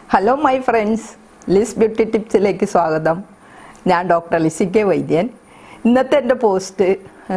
hello my friends Liz beauty ടിപ്സിലേക്ക് സ്വാഗതം ഞാൻ ഡോക്ടർ ലിസി കെ വൈദ്യൻ ഇന്നത്തെ എൻ്റെ പോസ്റ്റ്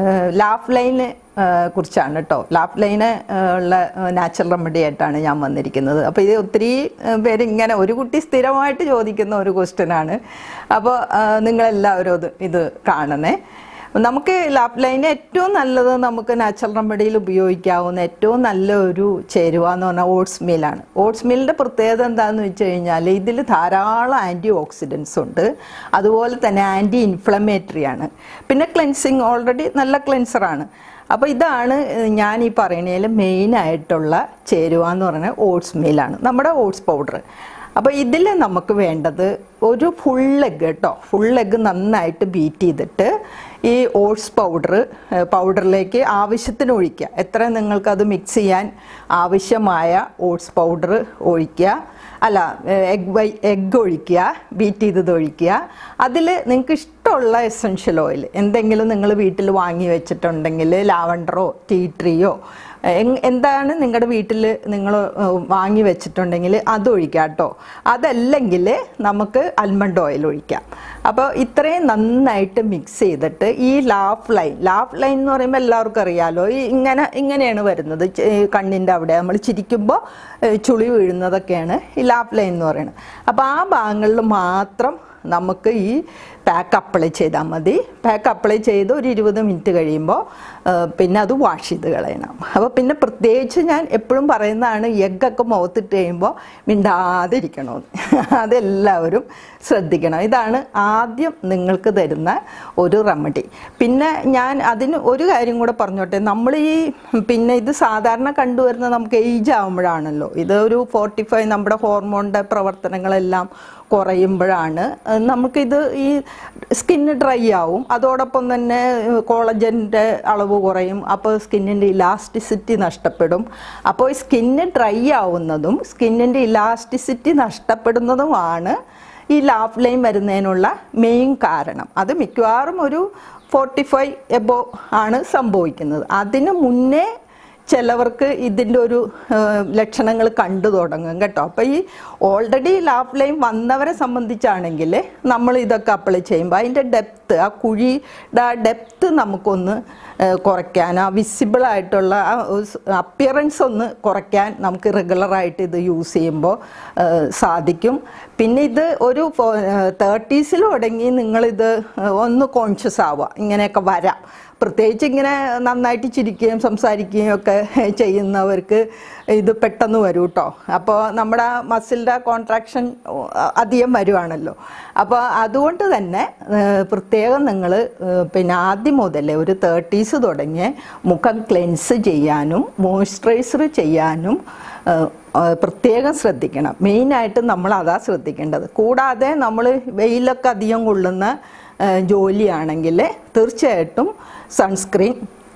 ലാഫ് ലൈനെ കുറിച്ചാണ് കേട്ടോ ലാഫ് ലൈന് ഉള്ള നാച്ചുറൽ റെമഡി ആയിട്ടാണ് ഞാൻ വന്നിരിക്കുന്നത് അപ്പോൾ ഇത് ഒത്തിരി ഏഹ്, പേര് ഇങ്ങനെ ഒരു കുട്ടി സ്ഥിരമായിട്ട് ചോദിക്കുന്ന ഒരു ക്വസ്റ്റ്യനാണ് അപ്പോൾ നിങ്ങളെല്ലാവരും ഇത് ഇത് കാണണേ നമുക്ക് ലാപ്പ് ലൈന് ഏറ്റവും നല്ലത് നമുക്ക് നാച്ചുറൽ റെമഡിയിൽ ഉപയോഗിക്കാവുന്ന ഏറ്റവും നല്ല ഒരു ചേരുവ എന്ന് പറഞ്ഞാൽ ഓട്സ് മീലാണ് ഓട്സ് മീലിൻ്റെ പ്രത്യേകത എന്താണെന്ന് വെച്ച് കഴിഞ്ഞാൽ ഇതിൽ ധാരാളം ആൻറ്റി ഓക്സിഡൻസ് ഉണ്ട് അതുപോലെ തന്നെ ആൻറ്റി ഇൻഫ്ലമേറ്ററി ആണ് പിന്നെ ക്ലെൻസിങ് ഓൾറെഡി നല്ല ക്ലെൻസറാണ് അപ്പോൾ ഇതാണ് ഞാൻ ഈ പറയുന്നതിൽ മെയിനായിട്ടുള്ള ചേരുവ എന്ന് പറയുന്നത് ഓട്സ് മീലാണ് നമ്മുടെ ഓട്സ് പൗഡർ അപ്പോൾ ഇതിൽ നമുക്ക് വേണ്ടത് ഒരു ഫുൾ എഗ് കേട്ടോ ഫുൾ എഗ് നന്നായിട്ട് ബീറ്റ് ചെയ്തിട്ട് ഈ ഓട്സ് പൗഡർ പൗഡറിലേക്ക് ആവശ്യത്തിന് ഒഴിക്കുക എത്ര നിങ്ങൾക്കത് മിക്സ് ചെയ്യാൻ ആവശ്യമായ ഓട്സ് പൗഡർ ഒഴിക്കുക അല്ല എഗ് വൈ എഗ് ഒഴിക്കുക ബീറ്റ് ചെയ്തത് ഒഴിക്കുക അതിൽ നിങ്ങൾക്ക് ഇഷ്ടമുള്ള എസെൻഷ്യൽ ഓയിൽ എന്തെങ്കിലും നിങ്ങൾ വീട്ടിൽ വാങ്ങി വെച്ചിട്ടുണ്ടെങ്കിൽ ലാവണ്ടറോ ടീ ട്രീയോ എങ്- എന്താണ് നിങ്ങളുടെ വീട്ടിൽ നിങ്ങൾ വാങ്ങി വെച്ചിട്ടുണ്ടെങ്കിൽ അത് ഒഴിക്കാം കേട്ടോ അതല്ലെങ്കിൽ നമുക്ക് ആൽമണ്ട് ഓയിൽ ഒഴിക്കാം അപ്പോൾ ഇത്രയും നന്നായിട്ട് മിക്സ് ചെയ്തിട്ട് ഈ ലാഫ് ലൈൻ ലാഫ് ലൈൻ എന്ന് പറയുമ്പോൾ എല്ലാവർക്കും അറിയാലോ ഈ ഇങ്ങനെ ഇങ്ങനെയാണ് വരുന്നത് ചെ- ഈ കണ്ണിൻ്റെ അവിടെ നമ്മൾ ചിരിക്കുമ്പോൾ ഏഹ്, ചുളി വീഴുന്നതൊക്കെയാണ് ഈ ലാഫ് ലൈൻ എന്ന് പറയുന്നത് അപ്പോൾ ആ ഭാഗങ്ങളിൽ മാത്രം നമുക്ക് ഈ പാക്ക് അപ്ലൈ ചെയ്താൽ മതി പാക്ക് അപ്ലൈ ചെയ്ത് ഒരു ഇരുപത് മിനിറ്റ് കഴിയുമ്പോൾ ആ, പിന്നെ അത് വാഷ് ചെയ്ത് കളയണം അപ്പോൾ പിന്നെ പ്രത്യേകിച്ച് ഞാൻ എപ്പോഴും പറയുന്നതാണ് എഗ്ഗൊക്കെ മുഖത്തിട്ട് കഴിയുമ്പോൾ മിണ്ടാതിരിക്കണമെന്ന് അതെല്ലാവരും ശ്രദ്ധിക്കണം ഇതാണ് ആദ്യം നിങ്ങൾക്ക് തരുന്ന ഒരു റെമഡി പിന്നെ ഞാൻ അതിന് ഒരു കാര്യം കൂടെ പറഞ്ഞോട്ടെ നമ്മൾ ഈ പിന്നെ ഇത് സാധാരണ കണ്ടുവരുന്ന നമുക്ക് ഏജ് ആകുമ്പോഴാണല്ലോ ഇത് ഒരു ഫോർട്ടി ഫൈവ് നമ്മുടെ ഹോർമോണിൻ്റെ പ്രവർത്തനങ്ങളെല്ലാം കുറയുമ്പോഴാണ് ഏഹ് നമുക്കിത് ഈ സ്കിന്ന് ഡ്രൈ ആവും അതോടൊപ്പം തന്നെ കോളജൻ്റെ അളവ് കുറയും അപ്പോൾ സ്കിന്നിൻ്റെ ഇലാസ്റ്റിസിറ്റി നഷ്ടപ്പെടും അപ്പോൾ ഈ സ്കിന്ന് ഡ്രൈ ആവുന്നതും സ്കിന്നിൻ്റെ ഇലാസ്റ്റിസിറ്റി നഷ്ടപ്പെടുന്നതുമാണ് ഈ ലാഫ് ലൈൻ വരുന്നതിനുള്ള മെയിൻ കാരണം അത് മിക്കവാറും ഒരു ഫോർട്ടി ഫൈവ് എബോ ആണ് സംഭവിക്കുന്നത് അതിന് മുന്നേ ചിലവർക്ക് ഇതിൻ്റെ ഒരു ലക്ഷണങ്ങൾ കണ്ടു തുടങ്ങും കേട്ടോ അപ്പോൾ ഈ ഓൾറെഡി ലാഫ് ലൈൻ വന്നവരെ സംബന്ധിച്ചാണെങ്കിൽ നമ്മൾ ഇതൊക്കെ അപ്ലൈ ചെയ്യുമ്പോൾ അതിൻ്റെ ഡെപ്ത്ത് ആ കുഴിയുടെ ആ ഡെപ്ത്ത് നമുക്കൊന്ന് ഏഹ്, കുറയ്ക്കാൻ ആ വിസിബിൾ ആയിട്ടുള്ള ആ അപ്പിയറൻസ് ഒന്ന് കുറയ്ക്കാൻ നമുക്ക് റെഗുലറായിട്ട് ഇത് യൂസ് ചെയ്യുമ്പോൾ ഏഹ്, സാധിക്കും പിന്നെ ഇത് ഒരു തേർട്ടീസിൽ തുടങ്ങി നിങ്ങളിത് ഏഹ്, ഒന്ന് കോൺഷ്യസ് ആവുക ഇങ്ങനെയൊക്കെ വരാം പ്രത്യേകിച്ച് ഇങ്ങനെ നന്നായിട്ട് ചിരിക്കുകയും സംസാരിക്കുകയും ഒക്കെ ചെയ്യുന്നവർക്ക് ഇത് പെട്ടെന്ന് വരും കേട്ടോ അപ്പോൾ നമ്മുടെ മസിലിൻ്റെ കോൺട്രാക്ഷൻ അധികം വരുവാണല്ലോ അപ്പോൾ അതുകൊണ്ട് തന്നെ ഏഹ്, പ്രത്യേകം നിങ്ങൾ പിന്നെ ആദ്യം മുതലേ ഒരു തേർട്ടീസ് തുടങ്ങി മുഖം ക്ലെൻസ് ചെയ്യാനും മോയ്സ്ചറൈസർ ചെയ്യാനും ഏഹ്, ഏഹ്, പ്രത്യേകം ശ്രദ്ധിക്കണം മെയിനായിട്ട് നമ്മൾ അതാ ശ്രദ്ധിക്കേണ്ടത് കൂടാതെ നമ്മൾ വെയിലൊക്കെ അധികം കൊള്ളുന്ന ഏഹ്, ജോലിയാണെങ്കിൽ തീർച്ചയായിട്ടും സൺസ്ക്രീൻ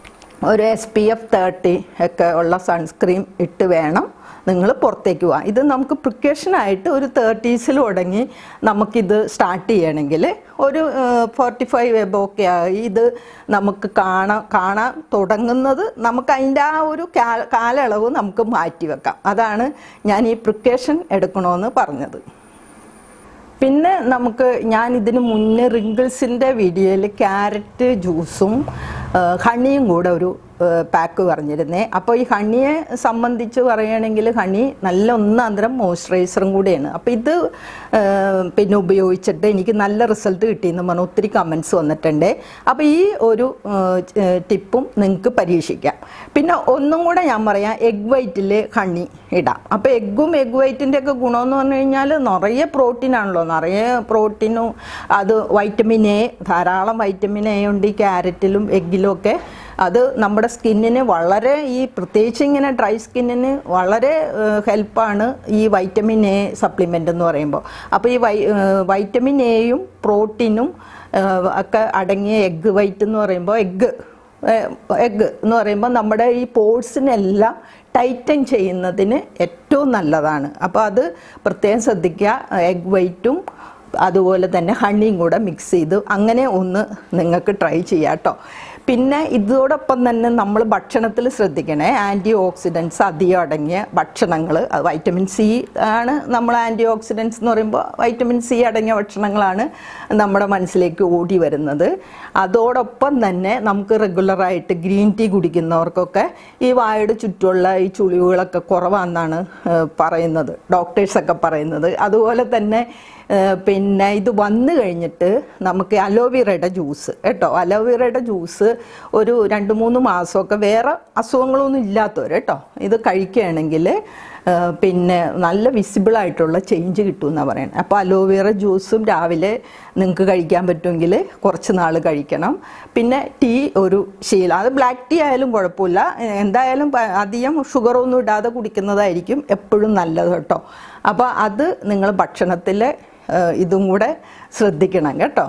ഒരു എസ് പി എഫ് തേർട്ടി ഒക്കെ ഉള്ള സൺസ്ക്രീൻ ഇട്ട് വേണം നിങ്ങൾ പുറത്തേക്ക് പോകാം ഇത് നമുക്ക് പ്രിക്കോഷനായിട്ട് ഒരു തേർട്ടീസിൽ തുടങ്ങി നമുക്കിത് സ്റ്റാർട്ട് ചെയ്യണമെങ്കിൽ ഒരു ഫോർട്ടി ഫൈവ് എബോക്കെ ആയി ഇത് നമുക്ക് കാണാൻ കാണാൻ തുടങ്ങുന്നത് നമുക്ക് അതിൻ്റെ ആ ഒരു കാ- കാലയളവ് നമുക്ക് മാറ്റി വെക്കാം അതാണ് ഞാൻ ഈ പ്രിക്കോഷൻ എടുക്കണമെന്ന് പറഞ്ഞത് പിന്നെ നമുക്ക് ഞാൻ ഇതിന് മുന്നേ റിങ്കിൾസിൻ്റെ വീഡിയോയിൽ ക്യാരറ്റ് ജ്യൂസും ഹണിയും കൂടെ ഒരു പാക്ക് പറഞ്ഞിരുന്നേ അപ്പോൾ ഈ ഹണിയെ സംബന്ധിച്ച് പറയുകയാണെങ്കിൽ ഹണി നല്ല ഒന്നാന്തരം മോയ്സ്ചറൈസറും കൂടെയാണ് അപ്പോൾ ഇത് ആ, പിന്നെ ഉപയോഗിച്ചിട്ട് എനിക്ക് നല്ല റിസൾട്ട് കിട്ടിയെന്ന് പറഞ്ഞ് ഒത്തിരി കമൻസ് വന്നിട്ടുണ്ട് അപ്പോൾ ഈ ഒരു ആ, ച- ടിപ്പും നിങ്ങൾക്ക് പരീക്ഷിക്കാം പിന്നെ ഒന്നും കൂടെ ഞാൻ പറയാം എഗ് വൈറ്റിൽ ഹണി ഇടാം അപ്പോൾ എഗ്ഗും എഗ് വൈറ്റിൻ്റെ ഒക്കെ ഗുണമെന്ന് പറഞ്ഞു കഴിഞ്ഞാൽ നിറയെ പ്രോട്ടീൻ ആണല്ലോ നിറയെ പ്രോട്ടീനും അത് വൈറ്റമിൻ എ ധാരാളം വൈറ്റമിൻ എ ഉണ്ട് ഈ ക്യാരറ്റിലും എഗ്ഗിലും ഒക്കെ അത് നമ്മുടെ സ്കിന്നിന് വളരെ ഈ പ്രത്യേകിച്ച് ഇങ്ങനെ ഡ്രൈ സ്കിന്നിന് വളരെ ഹെൽപ്പാണ് ഈ വൈറ്റമിൻ എ സപ്ലിമെൻ്റ് എന്ന് പറയുമ്പോൾ അപ്പോൾ ഈ വൈ ഏഹ് വൈറ്റമിൻ എയും പ്രോട്ടീനും ഏഹ് ഒക്കെ അടങ്ങിയ എഗ്ഗ് വൈറ്റ് എന്ന് പറയുമ്പോൾ എഗ്ഗ് എഗ്ഗ് എന്ന് പറയുമ്പോൾ നമ്മുടെ ഈ പോഴ്സിനെല്ലാം ടൈറ്റൻ ചെയ്യുന്നതിന് ഏറ്റവും നല്ലതാണ് അപ്പോൾ അത് പ്രത്യേകം ശ്രദ്ധിക്കുക എഗ് വൈറ്റും അതുപോലെ തന്നെ ഹണിയും കൂടെ മിക്സ് ചെയ്ത് അങ്ങനെ ഒന്ന് നിങ്ങൾക്ക് ട്രൈ ചെയ്യാം കേട്ടോ പിന്നെ ഇതോടൊപ്പം തന്നെ നമ്മൾ ഭക്ഷണത്തിൽ ശ്രദ്ധിക്കണേ ആൻറ്റി ഓക്സിഡൻസ് അധികം അടങ്ങിയ ഭക്ഷണങ്ങൾ അത് വൈറ്റമിൻ സി ആണ് നമ്മൾ ആൻറ്റി ഓക്സിഡൻസ് എന്ന് പറയുമ്പോൾ വൈറ്റമിൻ സി അടങ്ങിയ ഭക്ഷണങ്ങളാണ് നമ്മുടെ മനസ്സിലേക്ക് ഓടി വരുന്നത് അതോടൊപ്പം തന്നെ നമുക്ക് റെഗുലറായിട്ട് ഗ്രീൻ ടീ കുടിക്കുന്നവർക്കൊക്കെ ഈ വായുടെ ചുറ്റുമുള്ള ഈ ചുളിവുകളൊക്കെ കുറവാണെന്നാണ് ഏഹ്, പറയുന്നത് ഡോക്ടേഴ്സൊക്കെ പറയുന്നത് അതുപോലെ തന്നെ ഏഹ്, പിന്നെ ഇത് വന്നു കഴിഞ്ഞിട്ട് നമുക്ക് അലോവേറയുടെ ജ്യൂസ് കേട്ടോ അലോവേറയുടെ ജ്യൂസ് ഒരു രണ്ട് മൂന്ന് മാസമൊക്കെ വേറെ അസുഖങ്ങളൊന്നും ഇല്ലാത്തവർ കേട്ടോ ഇത് കഴിക്കുകയാണെങ്കിൽ ഏഹ്, പിന്നെ നല്ല വിസിബിൾ ആയിട്ടുള്ള ചേഞ്ച് കിട്ടുമെന്നാണ് പറയുന്നത് അപ്പോൾ അലോവേറ ജ്യൂസും രാവിലെ നിങ്ങൾക്ക് കഴിക്കാൻ പറ്റുമെങ്കിൽ കുറച്ച് നാൾ കഴിക്കണം പിന്നെ ടീ ഒരു ശീലം അത് ബ്ലാക്ക് ടീ ആയാലും കുഴപ്പമില്ല എന്തായാലും പ- അധികം ഷുഗറൊന്നും ഇടാതെ കുടിക്കുന്നതായിരിക്കും എപ്പോഴും നല്ലത് കേട്ടോ അപ്പോൾ അത് നിങ്ങൾ ഭക്ഷണത്തിൽ ഇതും കൂടെ ശ്രദ്ധിക്കണം കേട്ടോ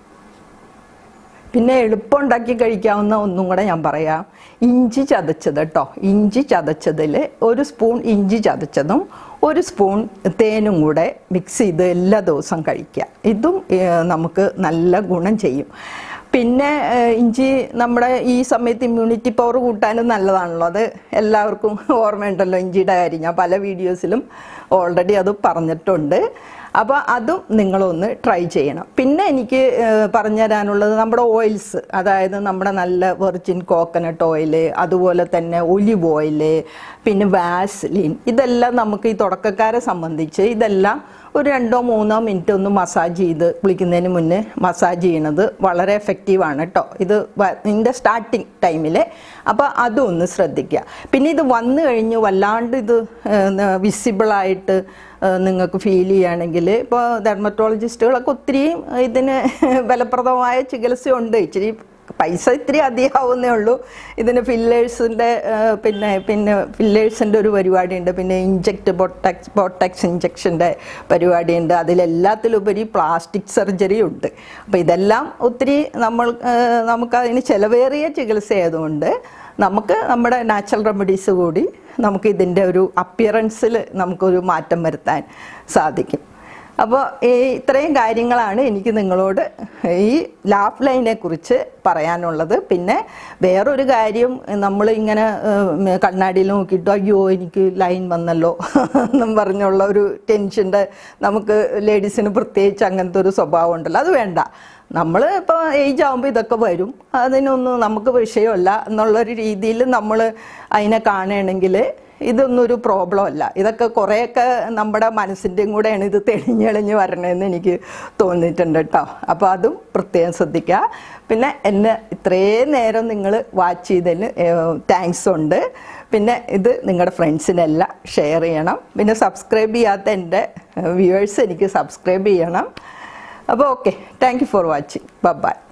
പിന്നെ എളുപ്പം ഉണ്ടാക്കി കഴിക്കാവുന്ന ഒന്നും കൂടെ ഞാൻ പറയാം ഇഞ്ചി ചതച്ചത് കേട്ടോ ഇഞ്ചി ചതച്ചതിൽ ഒരു സ്പൂൺ ഇഞ്ചി ചതച്ചതും ഒരു സ്പൂൺ തേനും കൂടെ മിക്സ് ചെയ്ത് എല്ലാ ദിവസവും കഴിക്കുക ഇതും ഏഹ്, നമുക്ക് നല്ല ഗുണം ചെയ്യും പിന്നെ ഏഹ്, ഇഞ്ചി നമ്മുടെ ഈ സമയത്ത് ഇമ്മ്യൂണിറ്റി പവർ കൂട്ടാനും നല്ലതാണല്ലോ അത് എല്ലാവർക്കും ഓർമ്മയുണ്ടല്ലോ ഇഞ്ചിയുടെ കാര്യം ഞാൻ പല വീഡിയോസിലും ഓൾറെഡി അത് പറഞ്ഞിട്ടുണ്ട് അപ്പോൾ അതും നിങ്ങളൊന്ന് ട്രൈ ചെയ്യണം പിന്നെ എനിക്ക് ഏഹ്, പറഞ്ഞു തരാനുള്ളത് നമ്മുടെ ഓയിൽസ് അതായത് നമ്മുടെ നല്ല വെർജിൻ കോക്കനട്ട് ഓയിൽ അതുപോലെ തന്നെ ഒലിവ് ഓയിൽ പിന്നെ വാസ്ലിൻ ഇതെല്ലാം നമുക്ക് ഈ തുടക്കക്കാരെ സംബന്ധിച്ച് ഇതെല്ലാം ഒരു രണ്ടോ മൂന്നോ മിനിറ്റ് ഒന്ന് മസാജ് ചെയ്ത് കുളിക്കുന്നതിന് മുന്നേ മസാജ് ചെയ്യണത് വളരെ എഫക്റ്റീവാണ് കേട്ടോ ഇത് വ- ഇതിൻ്റെ സ്റ്റാർട്ടിങ് ടൈമിൽ അപ്പോൾ അതും ഒന്ന് ശ്രദ്ധിക്കുക പിന്നെ ഇത് വന്നു കഴിഞ്ഞ് വല്ലാണ്ട് ഇത് വിസിബിളായിട്ട് നിങ്ങൾക്ക് ഫീൽ ചെയ്യുകയാണെങ്കിൽ ഇപ്പോൾ ഡെർമറ്റോളജിസ്റ്റുകളൊക്കെ ഒത്തിരിയും ഇതിന് ഫലപ്രദമായ ചികിത്സയുണ്ട് ഇച്ചിരി പൈസ ഇത്തിരി അധികമാവുന്നേ ഉള്ളൂ ഇതിന് ഫില്ലേഴ്സിൻ്റെ പിന്നെ പിന്നെ ഫില്ലേഴ്സിൻ്റെ ഒരു പരിപാടിയുണ്ട് പിന്നെ ഇഞ്ചക്ട് ബൊട്ടക്സ് ബോട്ടക്സ് ഇഞ്ചക്ഷൻ്റെ പരിപാടിയുണ്ട് അതിലെല്ലാത്തിലുപരി പ്ലാസ്റ്റിക് സർജറി ഉണ്ട് അപ്പോൾ ഇതെല്ലാം ഒത്തിരി നമ്മൾ ഏഹ്, നമുക്കതിന് ചിലവേറിയ ചികിത്സ ആയതുകൊണ്ട് നമുക്ക് നമ്മുടെ നാച്ചുറൽ റെമഡീസ് കൂടി നമുക്ക് ഇതിൻ്റെ ഒരു അപ്പിയറൻസിൽ നമുക്കൊരു മാറ്റം വരുത്താൻ സാധിക്കും അപ്പോൾ ഈ ഇത്രയും കാര്യങ്ങളാണ് എനിക്ക് നിങ്ങളോട് ഈ ലാഫ് ലൈനെ കുറിച്ച് പറയാനുള്ളത് പിന്നെ വേറൊരു കാര്യം നമ്മൾ ഇങ്ങനെ ഏഹ്, കണ്ണാടിയിൽ നോക്കിയിട്ട് അയ്യോ എനിക്ക് ലൈൻ വന്നല്ലോ എന്നും പറഞ്ഞുള്ള ഒരു ടെൻഷൻ്റെ നമുക്ക് ലേഡീസിന് പ്രത്യേകിച്ച് അങ്ങനത്തെ ഒരു സ്വഭാവം ഉണ്ടല്ലോ അത് വേണ്ട നമ്മൾ ഇപ്പോൾ ഏജ് ആകുമ്പോൾ ഇതൊക്കെ വരും അതിനൊന്നും നമുക്ക് വിഷയമല്ല എന്നുള്ളൊരു രീതിയിൽ നമ്മൾ അതിനെ കാണുകയാണെങ്കിൽ ഇതൊന്നും ഒരു പ്രോബ്ലം അല്ല ഇതൊക്കെ കുറേയൊക്കെ നമ്മുടെ മനസ്സിൻ്റെയും കൂടെയാണ് ഇത് തെളിഞ്ഞെളിഞ്ഞ് വരണമെന്ന് എനിക്ക് തോന്നിയിട്ടുണ്ട് കേട്ടോ അപ്പോൾ അതും പ്രത്യേകം ശ്രദ്ധിക്കുക പിന്നെ എന്നെ ഇത്രയും നേരം നിങ്ങൾ വാച്ച് ചെയ്തതിന് താങ്ക്സ് ഉണ്ട് പിന്നെ ഇത് നിങ്ങളുടെ ഫ്രണ്ട്സിനെല്ലാം ഷെയർ ചെയ്യണം പിന്നെ സബ്സ്ക്രൈബ് ചെയ്യാത്ത എൻ്റെ വ്യൂവേഴ്സ് എനിക്ക് സബ്സ്ക്രൈബ് ചെയ്യണം അപ്പോൾ okay thank you for watching by